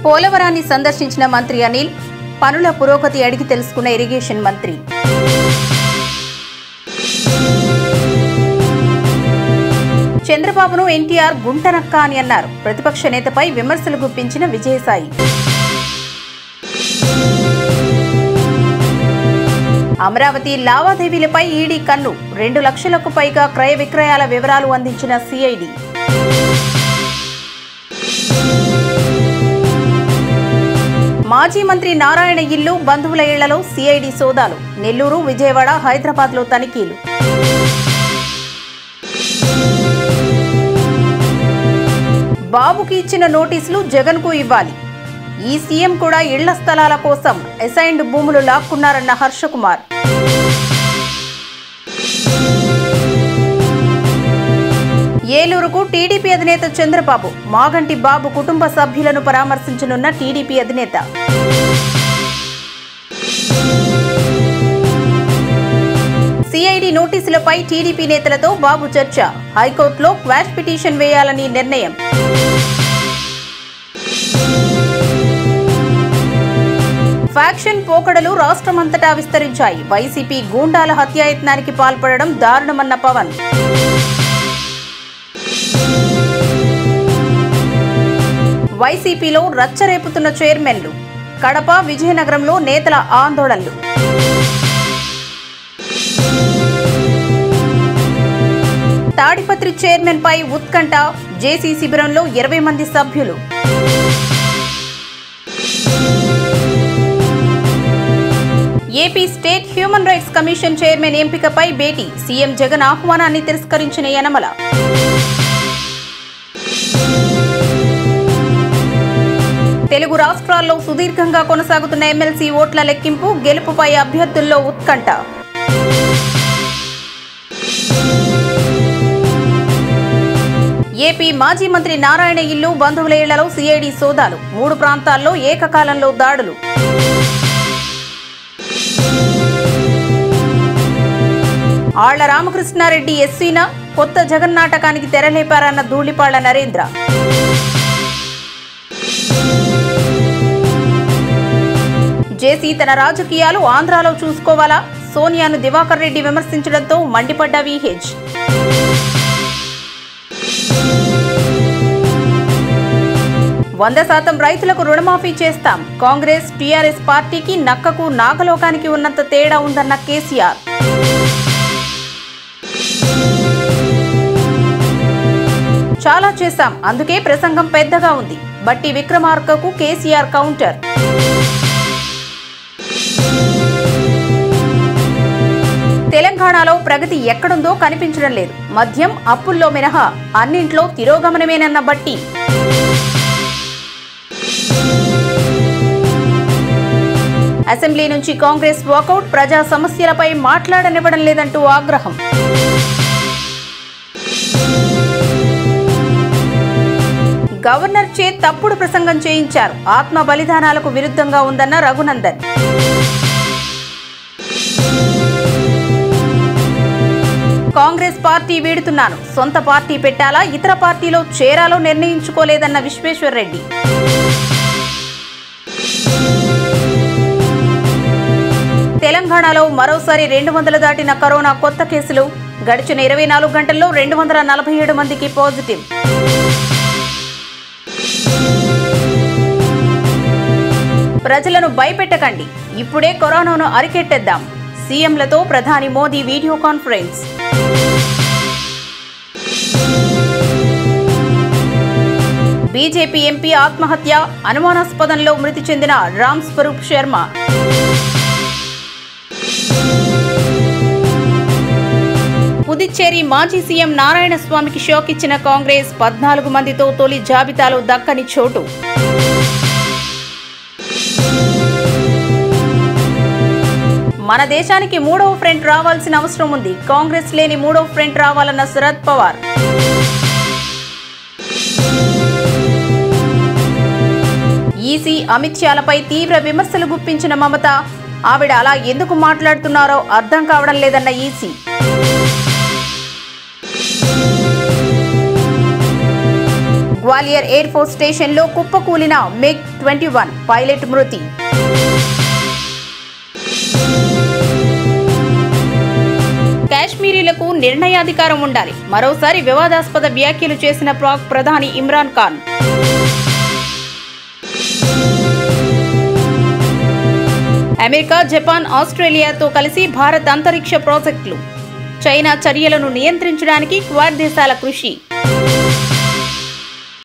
పోలవరాన్ని సందర్శించిన మంత్రి అనిల్ పనుల పురోగతి అడిగి తెలుసుకున్న ఇరిగేషన్ మంత్రి చంద్రబాబును ఎన్టీఆర్ గుంటనక్క అని అన్నారు ప్రతిపక్ష నేతపై విమర్శలు గుప్పించిన విజయసాయి అమరావతి లావాదేవీలపై ఈడీ కన్ను రెండు లక్షలకు పైగా క్రయ విక్రయాల వివరాలు అందించిన సిఐడి మాజీ మంత్రి నారాయణ ఇల్లు బంధువుల ఇళ్లలో సిఐడి సోదాలు నెల్లూరు విజయవాడ హైదరాబాద్లో తనిఖీలు బాబుకి ఇచ్చిన నోటీసులు జగన్కు ఇవ్వాలి ఈ సీఎం కూడా ఇళ్ల స్థలాల కోసం అసైన్డ్ భూములు లాక్కున్నారన్న హర్షకుమార్ ఏలూరుకు టీడీపీ అధినేత చంద్రబాబు మాగంటి బాబు కుటుంబ సభ్యులను పరామర్శించనున్న టీడీపీ అధినేత సిఐడి నోటీసులపై టీడీపీ నేతలతో బాబు చర్చ హైకోర్టులో క్వాష్ పిటిషన్ వేయాలని నిర్ణయం ఫ్యాక్షన్ పోకడలు రాష్ట్రమంతటా విస్తరించాయి వైసీపీ గూండాల హత్యాయత్నానికి పాల్పడడం దారుణమన్న పవన్ వైసీపీలో రచ్చరేపుతున్న చైర్మన్లు కడప విజయనగరంలో నేతల ఆందోళనలు తాడిపత్రి చైర్మన్ పై ఉత్కంఠ జేసీ శిబిరంలో ఇరవై మంది సభ్యులు AP state human rights commission chairman ఎంపికపై భేటీ సీఎం జగన్ ఆహ్వానాన్ని తిరస్కరించిన యనమల తెలుగు రాష్ట్రాల్లో సుదీర్ఘంగా కొనసాగుతున్న ఎమ్మెల్సీ ఓట్ల లెక్కింపు గెలుపుపై అభ్యర్థుల్లో ఉత్కంఠ ఏపీ మాజీ మంత్రి నారాయణ ఇల్లు బంధువుల ఇళ్లలో సిఐడి సోదాలు మూడు ప్రాంతాల్లో ఏకకాలంలో దాడులు ఆళ్ల రామకృష్ణారెడ్డి ఎస్సీనా కొత్త జగన్నాటకానికి తెరలేపారన్న ధూళిపాళ్ల నరేంద్ర జేసీ తన రాజకీయాలు ఆంధ్రాలో చూసుకోవాలా సోనియాను దివాకర్ రెడ్డి విమర్శించడంతో మండిపడ్డ విహెచ్ వంద శాతం రైతులకు రుణమాఫీ చేస్తాం కాంగ్రెస్ టీఆర్ఎస్ పార్టీకి నక్కకు నాగలోకానికి ఉన్నంత తేడా ఉందన్న కేసీఆర్ చాలా చేశాం అందుకే ప్రసంగం పెద్దగా ఉంది బట్టి విక్రమార్కకు కేసీఆర్ కౌంటర్ తెలంగాణలో ప్రగతి ఎక్కడుందో కనిపించడం లేదు మద్యం అప్పుల్లో మినహా అన్నింట్లో తిరోగమనమేనన్న బట్టి అసెంబ్లీ నుంచి కాంగ్రెస్ వాకౌట్ ప్రజా సమస్యలపై మాట్లాడనివ్వడం లేదంటూ ఆగ్రహం గవర్నర్ చే తప్పుడు ప్రసంగం చేయించారు ఆత్మ బలిదానాలకు విరుద్ధంగా ఉందన్న రఘునందన్ కాంగ్రెస్ పార్టీ వీడుతున్నాను సొంత పార్టీ పెట్టాలా ఇతర పార్టీలో చేరాలో నిర్ణయించుకోలేదన్న విశ్వేశ్వర్ రెడ్డి తెలంగాణలో మరోసారి రెండు వందలు దాటిన కరోనా కొత్త కేసులు గడిచిన ఇరవై నాలుగు గంటల్లో రెండు వందల నలభై ఏడు మందికి పాజిటివ్ ప్రజలను భయపెట్టకండి ఇప్పుడే కరోనాను అరికెట్టేద్దాం సీఎంలతో ప్రధాని Modi video conference BJP MP ఆత్మహత్య అనుమానాస్పదంలో మృతి చెందిన రామ్ స్వరూప్ శర్మ పుదుచ్చేరి మాజీ సీఎం నారాయణ స్వామికి షాక్ ఇచ్చిన కాంగ్రెస్ పద్నాలుగు మందితో తొలి జాబితాలో దక్కని చోటు మన దేశానికి మూడవ ఫ్రంట్ రావాల్సిన అవసరం ఉంది కాంగ్రెస్ లేని మూడవ ఫ్రంట్ రావాలన్న శరద్ పవార్ ఈసీ అమిత్ షాలపై తీవ్ర విమర్శలు గుప్పించిన మమత ఆవిడ అలా ఎందుకు మాట్లాడుతున్నారో అర్థం కావడం లేదన్న ఈసీ గ్వాలియర్ ఎయిర్ ఫోర్స్ స్టేషన్లో కుప్పకూలిన మిగ్ ట్వంటీ వన్ పైలట్ మృతి కాశ్మీరీలకు నిర్ణయాధికారం ఉండాలి మరోసారి వివాదాస్పద వ్యాఖ్యలు చేసిన పాక్ ప్రధాని ఇమ్రాన్ ఖాన్ అమెరికా జపాన్ ఆస్ట్రేలియాతో కలిసి భారత్ అంతరిక్ష ప్రాజెక్టులు చైనా చర్యలను నియంత్రించడానికి క్వాడ్ దేశాల కృషి